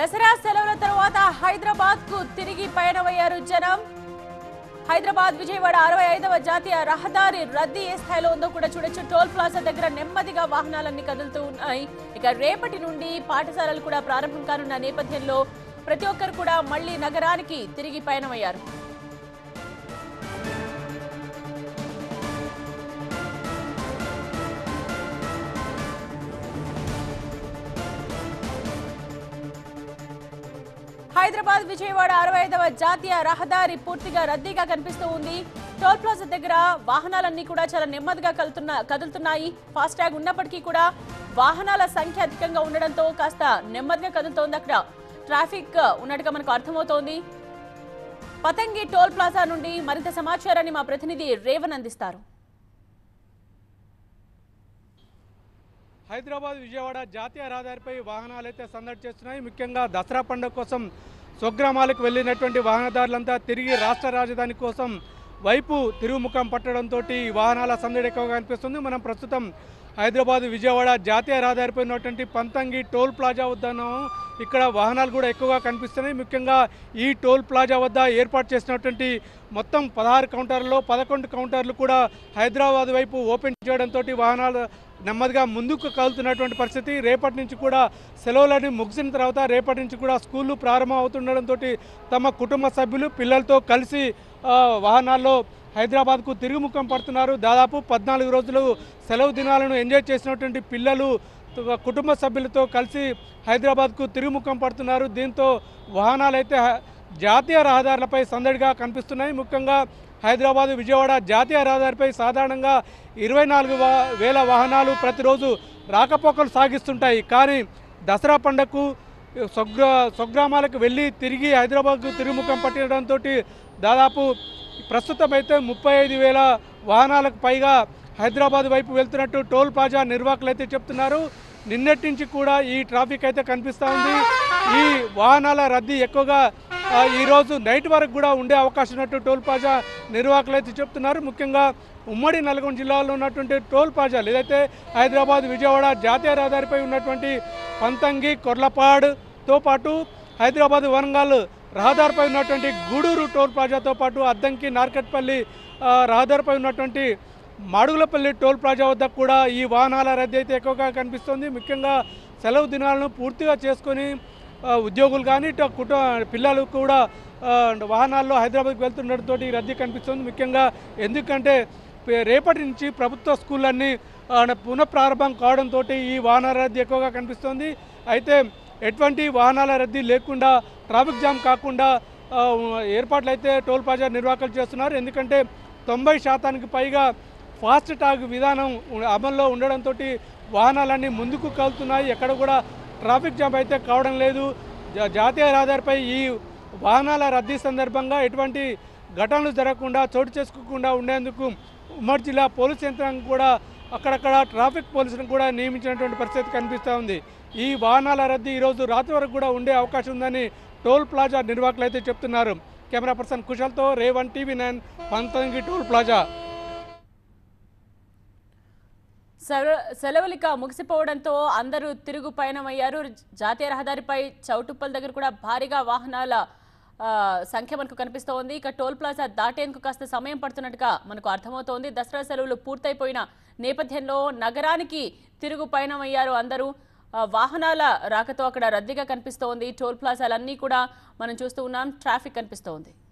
దసరా సెలవుల తర్వాత హైదరాబాద్ కు తిరిగి పయనమయ్యారు జనం హైదరాబాద్ విజయవాడ అరవై ఐదవ జాతీయ రహదారి రద్దీ ఏ స్థాయిలో ఉందో కూడా చూడొచ్చు టోల్ ప్లాజా దగ్గర నెమ్మదిగా వాహనాలన్నీ కదులుతూ ఉన్నాయి ఇక రేపటి నుండి పాఠశాలలు కూడా ప్రారంభం కానున్న నేపథ్యంలో ప్రతి ఒక్కరు కూడా మళ్లీ నగరానికి తిరిగి పయనమయ్యారు హైదరాబాద్ విజయవాడ అరవై ఐదవ జాతీయ రహదారి పూర్తిగా రద్దీగా కనిపిస్తూ ఉంది టోల్ ప్లాజా దగ్గర వాహనాలన్నీ కూడా చాలా నెమ్మదిగా కలుతున్న కదులుతున్నాయి ఫాస్ట్ ట్యాగ్ ఉన్నప్పటికీ కూడా వాహనాల సంఖ్య అధికంగా ఉండడంతో కాస్త నెమ్మదిగా కదులుతోంది అక్కడ ట్రాఫిక్ ఉన్నట్టుగా మనకు అర్థమవుతోంది పతంగి టోల్ ప్లాజా నుండి మరింత సమాచారాన్ని మా ప్రతినిధి రేవన్ అందిస్తారు హైదరాబాద్ విజయవాడ జాతీయ రహదారిపై వాహనాలు అయితే సందడి చేస్తున్నాయి ముఖ్యంగా దసరా పండుగ కోసం స్వగ్రామాలకు వెళ్ళినటువంటి వాహనదారులంతా తిరిగి రాష్ట్ర రాజధాని కోసం వైపు తిరుగుముఖం పట్టడంతో వాహనాల సందడి ఎక్కువగా కనిపిస్తుంది మనం ప్రస్తుతం హైదరాబాద్ విజయవాడ జాతీయ రహదారిపై ఉన్నటువంటి పంతంగి టోల్ ప్లాజా వద్ద ఉన్నాము. ఇక్కడ వాహనాలు కూడా ఎక్కువగా కనిపిస్తున్నాయి ముఖ్యంగా ఈ టోల్ ప్లాజా వద్ద ఏర్పాటు చేసినటువంటి మొత్తం పదహారు కౌంటర్లలో పదకొండు కౌంటర్లు కూడా హైదరాబాద్ వైపు ఓపెన్ చేయడంతో వాహనాలు నెమ్మదిగా ముందుకు కదులుతున్నటువంటి పరిస్థితి రేపటి నుంచి కూడా సెలవులని ముగిసిన తర్వాత రేపటి నుంచి కూడా స్కూళ్ళు ప్రారంభం అవుతుండడంతో తమ కుటుంబ సభ్యులు పిల్లలతో కలిసి ఆ, వాహనాల్లో హైదరాబాద్కు తిరుగుముఖం పడుతున్నారు దాదాపు పద్నాలుగు రోజులు సెలవు దినాలను ఎంజాయ్ చేసినటువంటి పిల్లలు త- కుటుంబ సభ్యులతో కలిసి హైదరాబాద్కు తిరుగుముఖం పడుతున్నారు దీంతో వాహనాలు అయితే హ- జాతీయ రహదారులపై సందడిగా కనిపిస్తున్నాయి ముఖ్యంగా హైదరాబాద్ విజయవాడ జాతీయ రహదారిపై సాధారణంగా ఇరవై నాలుగు వా- వేల వాహనాలు ప్రతిరోజు రాకపోకలు సాగిస్తుంటాయి కానీ దసరా పండగకు స్వగ్రా స్వగ్రామాలకు వెళ్ళి తిరిగి హైదరాబాద్కు తిరుగుముఖం పట్టడంతో దాదాపు ప్రస్తుతం అయితే ముప్పై ఐదు వేల వాహనాలకు పైగా హైదరాబాద్ వైపు వెళ్తున్నట్టు టోల్ ప్లాజా నిర్వాహకులు అయితే చెప్తున్నారు నిన్నటి నుంచి కూడా ఈ ట్రాఫిక్ అయితే కనిపిస్తూ ఉంది ఈ వాహనాల రద్దీ ఎక్కువగా ఆ, ఈరోజు నైట్ వరకు కూడా ఉండే అవకాశం ఉన్నట్టు టోల్ ప్లాజా నిర్వాహకులు అయితే చెప్తున్నారు ముఖ్యంగా ఉమ్మడి నల్గొండ జిల్లాలో ఉన్నటువంటి టోల్ ప్లాజాలు ఏదైతే హైదరాబాద్ విజయవాడ జాతీయ రహదారిపై ఉన్నటువంటి పంతంగి కొర్లపాడుతో పాటు హైదరాబాద్ వరంగల్ రహదారిపై ఉన్నటువంటి గూడూరు టోల్ ప్లాజాతో పాటు అద్దంకి నార్కట్పల్లి ఆ, రహదారిపై ఉన్నటువంటి మాడుగులపల్లి టోల్ ప్లాజా వద్ద కూడా ఈ వాహనాల రద్దీ అయితే ఎక్కువగా కనిపిస్తుంది ముఖ్యంగా సెలవు దినాలను పూర్తిగా చేసుకొని ఆ, ఉద్యోగులు కానీ ఇటు కుటుంబ పిల్లలు కూడా ఆ, వాహనాల్లో హైదరాబాద్కి వెళ్తుండటంతో ఈ రద్దీ కనిపిస్తుంది ముఖ్యంగా ఎందుకంటే పే- రేపటి నుంచి ప్రభుత్వ స్కూళ్ళన్నీ ఆ, పునఃప్రారంభం కావడంతో ఈ వాహనాల రద్దీ ఎక్కువగా కనిపిస్తుంది అయితే ఎటువంటి వాహనాల రద్దీ లేకుండా ట్రాఫిక్ జామ్ కాకుండా ఆ, ఏర్పాట్లు అయితే టోల్ ప్లాజా నిర్వాహకులు చేస్తున్నారు ఎందుకంటే తొంభై శాతానికి పైగా ఫాస్ట్ ట్యాగ్ విధానం ఉ- అమల్లో ఉండడంతో వాహనాలన్నీ ముందుకు కలుతున్నాయి ఎక్కడ కూడా ట్రాఫిక్ జామ్ అయితే కావడం లేదు జా- జాతీయ రహదారిపై ఈ వాహనాల రద్దీ సందర్భంగా ఎటువంటి ఘటనలు జరగకుండా చోటు చేసుకోకుండా ఉండేందుకు ఉమ్మడి జిల్లా పోలీస్ యంత్రాంగం కూడా అక్కడక్కడ ట్రాఫిక్ పోలీసులను కూడా నియమించినటువంటి పరిస్థితి కనిపిస్తూ ఉంది ఈ వాహనాల రద్దీ ఈరోజు రాత్రి వరకు కూడా ఉండే అవకాశం ఉందని టోల్ ప్లాజా నిర్వాహకులు అయితే చెప్తున్నారు కెమెరా పర్సన్ కుశల్తో Revan TV nine Pantangi toll plaza సెల- సెలవులిక ముగిసిపోవడంతో అందరూ తిరుగు పయనమయ్యారు జాతీయ రహదారిపై చౌటుప్పల్ దగ్గర కూడా భారీగా వాహనాల ఆ, సంఖ్య మనకు కనిపిస్తోంది ఇక టోల్ ప్లాజా దాటేందుకు కాస్త సమయం పడుతున్నట్టుగా మనకు అర్థమవుతోంది దసరా సెలవులు పూర్తయిపోయిన నేపథ్యంలో నగరానికి తిరుగు పయనమయ్యారు అందరూ ఆ, వాహనాల రాకతో అక్కడ రద్దీగా కనిపిస్తోంది టోల్ ప్లాజాలన్నీ కూడా మనం చూస్తూ ఉన్నాం ట్రాఫిక్ కనిపిస్తోంది